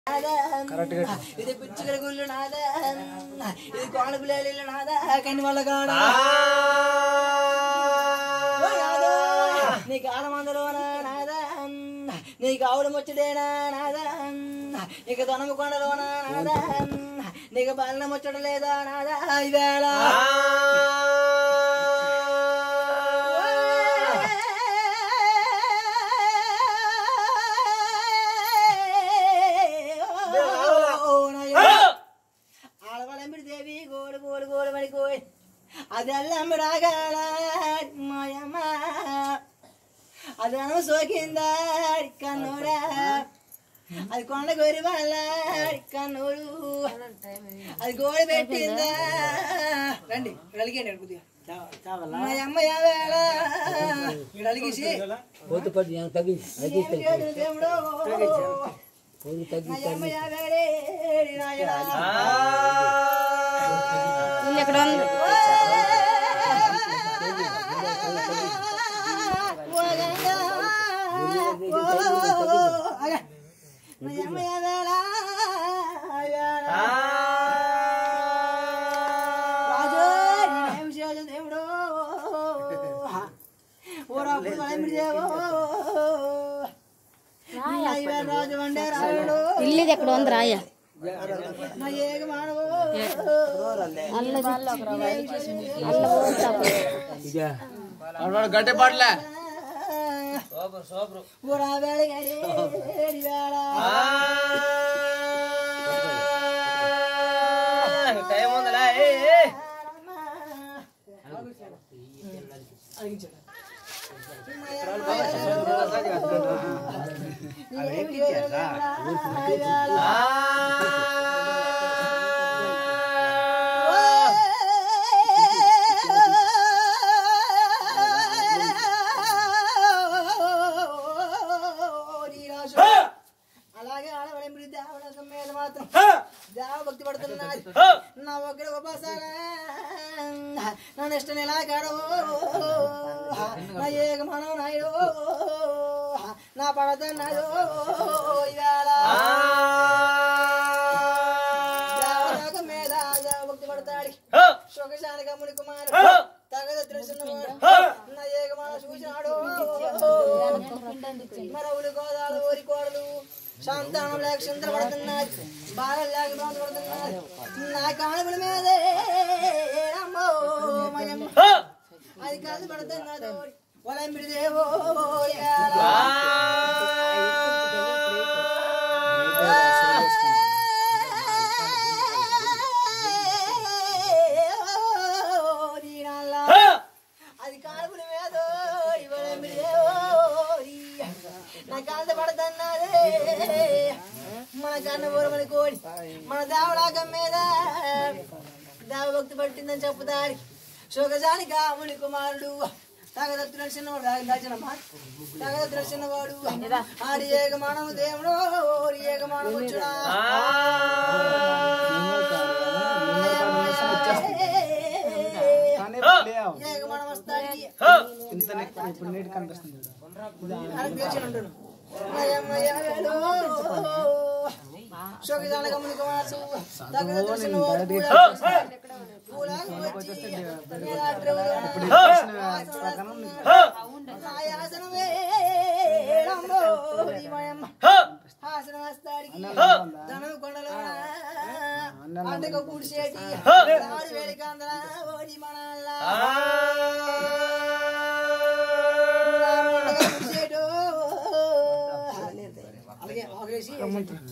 నాదా ఇది పిచ్చుకల గుళ్ళు నాదా ఇది కోణ పిల్లలు నాదా కని వాళ్ళ కాడ ఓ నాదా, నీకు ఆడమందలోన నాదా నీకు ఆవుడు ముచ్చడేనా నాదా నీకు దొనము కొండలోన నాదా నీకు బాలన ముచ్చట లేదా నాదా ఇవేళ ఆడవాళ్ళమ్మిడి దేవి గోడు గోడు గోడు మరి కోయి అదల్లమ్మిడాగాల మాయమ్మ అదనం సోకిందా కన్నూరా అది కొండ గోరి వాళ్ళ కన్నూరు అది గోడు పెట్టిందా రండి అడిగండి కొద్దిగా మా అమ్మ యావేళ ఇక్కడ అలిగేసి పోతు పట్టు నేను తగ్గి ఏం చేయదు దేవుడు పోతు తగ్గి మా అమ్మ యావేళే నాయనా ఎక్కడ ఉంది రాజు వండే రాయుడు ఇల్లుది ఎక్కడ ఉంది రాయ నా ఏగ మానవు గట్టి పడలే ఊరా వేళ గడి వేళ టైం ఉందిలే అలాగే ఆడవడం దేవలోకం మీద మాత్రం దేవ భక్తి పడుతున్నది నా ఒక్కడి ఉపాసన నన్ను ఇష్టం ఎలా కాడవు నా ఏక మనం నాయుడు నా పడతన్నాడు ఇవాళ దేవలోకం మీద దేవ భక్తి పడతాడు సుఖశాని కమ్ముని కుమారు తగద తెలిసినవాడు నా ఏక మనం చూసినాడు మరవులు గోదాలు ఊరి కోడలు సంతానం లేక చింతన పడుతున్నది బాగా లేక బాధ పడుతున్నది నా కానుకల మీదే రమ్మో మయమ్మ అది కాదు పడుతున్నది ఒలంబిడి దేవో అది కానుకల మీద ఒలంబిడి దేవో నా కాంత పడుతున్నది మన కన్న ఊరమని కోడి మన దేవడాకం మీద దేవభక్తి పట్టిందని చెప్పుదారి సుఖజాని కాముని కుమారుడు తగదత్తు నడిచినవాడు దాచినమ్మా తగదత్తు నడిచినవాడు ఆడి ఏకమానము దేవుడు ఓరి ఏకమానము వచ్చుడా ఏకమానం వస్తాడు ఇప్పుడు నీటి కనిపిస్తుంది అని తెలిసినట్టును. శోకిదాన గమని కుమారుడు, దగ్గర తెలిసిన వాడు కూడా పూలాగా వచ్చి రాత్రి ఆయాసనమే రంభో ఈ మాయమ్మ. ఆసనం వస్తాడికి ధనం కొండలోన అంటక కూడిసేటి ఆడు వేడికాంధ్ర ఓడి మనల్లా అలాగే ఆగేసి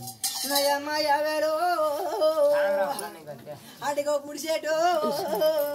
నయమ్మ ఎవరు అడిగో పుడిసేటు